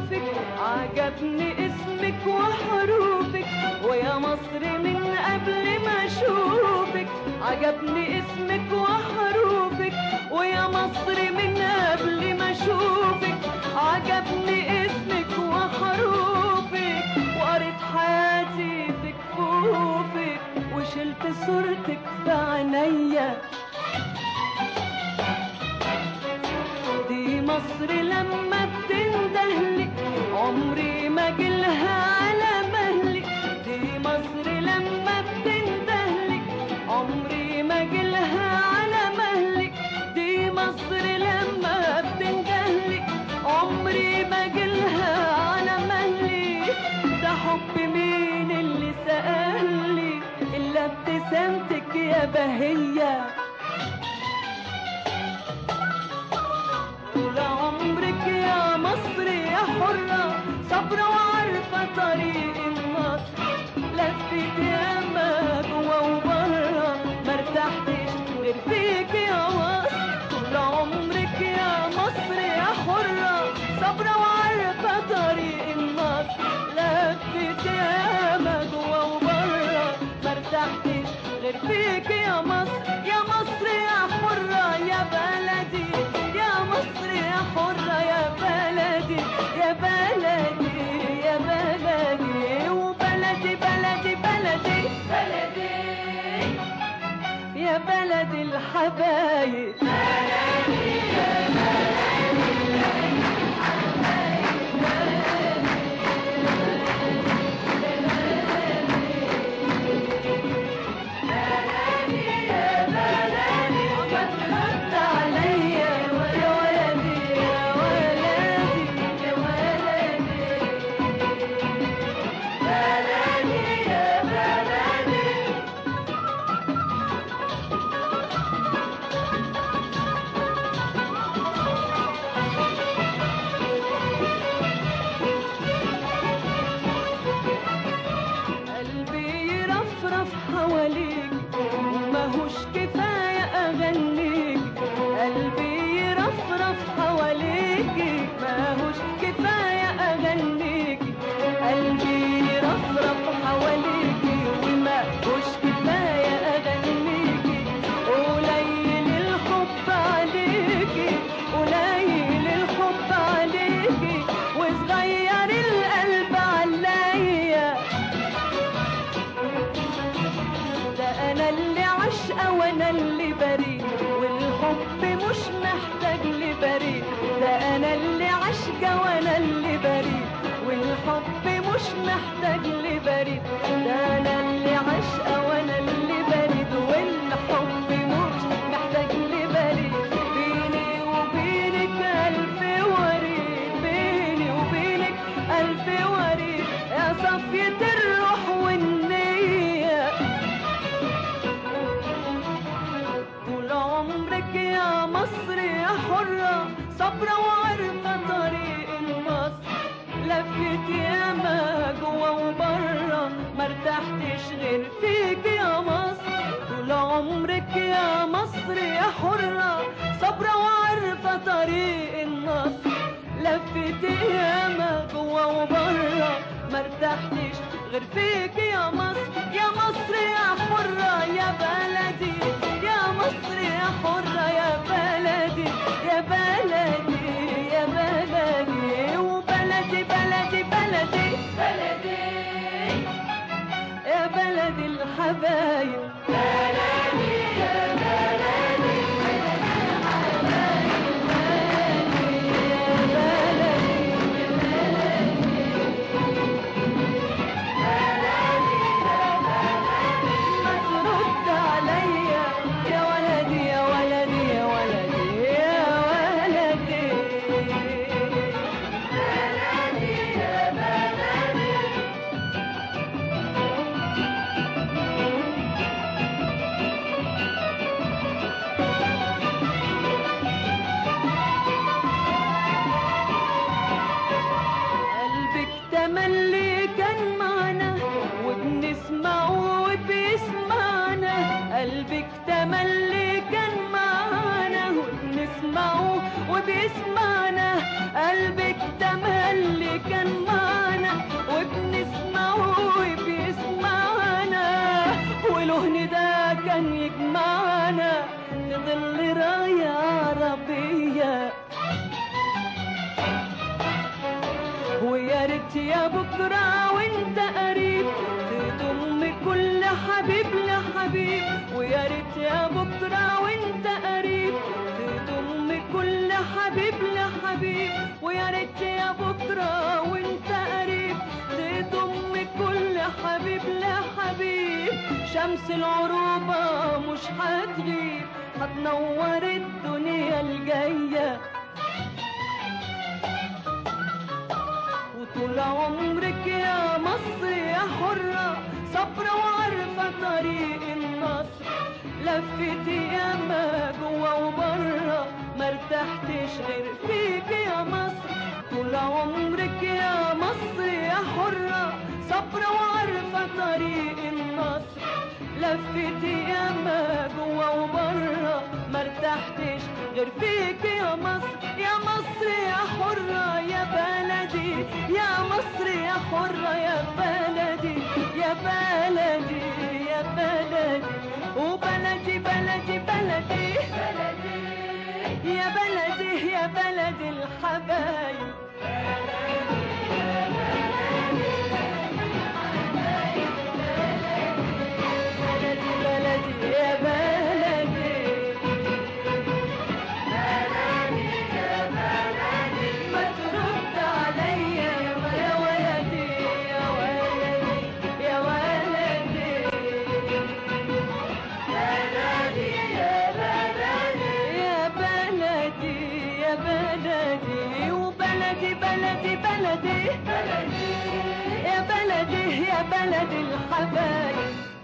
شوفك عجبني اسمك وحروفك ويا مصر من قبل ما اشوفك عجبني اسمك وحروفك ويا مصر من قبل ما اشوفك عجبني اسمك وحروفك وقريت حياتي في كفوفك وشلت صورتك في عينيا دي مصر لما بتندهلك عمري ما جلها على مهلك دي مصر لما بتندهلك عمري ما جلها على مهلك دي مصر لما بتندهلك عمري ما جلها على مهلك ده حب مين اللي سألي إلا ابتسامتك يا بهيه طول عمرك يا مصر يا حرة صبرة وعارفة طريق النصر لفت ياما جوا وبرا مرتحتش غير فيك يا مصر طول عمرك يا مصر يا حرة صبرة وعارفة طريق النصر لفت ياما جوا وبرا مرتحتش غير فيك يا مصر يا مصر يا حرة يا بلدي يا مصر يا حرة يا بلدي يا بلدي يا بلدي وبلدي بلدي بلدي بلدي يا بلد الحبايب رد عليا يا ولدي يا ولدي يا ولدي بلدي يا بلدي قلبي يرفرف حواليك وماهوش كفاية أغنيك قلبي يرفرف حواليك ماهوش كفاية أغنيك قلبي يرفرف حواليك وماهوش كفاية أغنيك قليل الحب عليكي قليل الحب عليكي وصغير القلب عليا ده انا اللي عشقة وانا اللي بريء والحب مش محتاج لبريء ده انا اللي عشقة وانا اللي بريء والحب مش محتاج لبريء ده انا اللي عشقة وانا اللي بريء والحب مش محتاج لبريء بيني وبينك الف وريد بيني وبينك الف وريد يا صفية الروح والنية طول عمرك يا مصر يا حرة صبرة وعارفة طريق النصر لفيت ياما جوا وبرا مرتحتش غير فيك يا مصر طول عمرك يا مصر يا حرة صبرة وعارفة طريق النصر لفيت ياما جوا وبرا مرتحتش غير فيك يا مصر يا مصر يا حرة يا بلدي يا مصر يا حرة يا بلدي يا بلدي يا بلدي وبلدي بلدي بلدي بلدي يا بلدي الحبايب بلدي يا بلدي يا بلدي ما ترد عليا يا ولدي يا ولدي يا ولدي يا ولدي بلدي يا بلدي قلبك تملي كان معنا وبنسمعه وبيسمعنا قلبك تملي كان معنا وبنسمعه وبيسمعنا قلبك تملي ويا ريت يا بكرة وانت قريب تضم كل حبيب لحبيب ويا ريت يا بكرة وانت قريب تضم كل حبيب لحبيب ويا ريت يا بكرة وانت قريب تضم كل حبيب لحبيب شمس العروبة مش هتغيب هتنور الدنيا الجايه وطول عمرك يا مصر يا حرة صبرة وعارفة طريق النصر لفت ياما جوا وبرا ما ارتحتش غير فيك يا مصر طول عمرك يا مصر يا حرة صبرة وعارفة طريق النصر لفت ياما جوا وبرا ما ارتحتش غير فيك يا مصر يا مصر يا حرة يا بلدي يا مصر يا حرة يا بلدي يا بلدي يا بلدي وبلدي بلدي بلدي يا بلدي يا بلدي الحبايب بلدي بلدي يا بلدي ما ترد عليا يا ولدي يا ولدي يا ولدي يا بلدي يا بلدي وبلدي بلدي بلدي يا بلدي يا بلدي الحبايب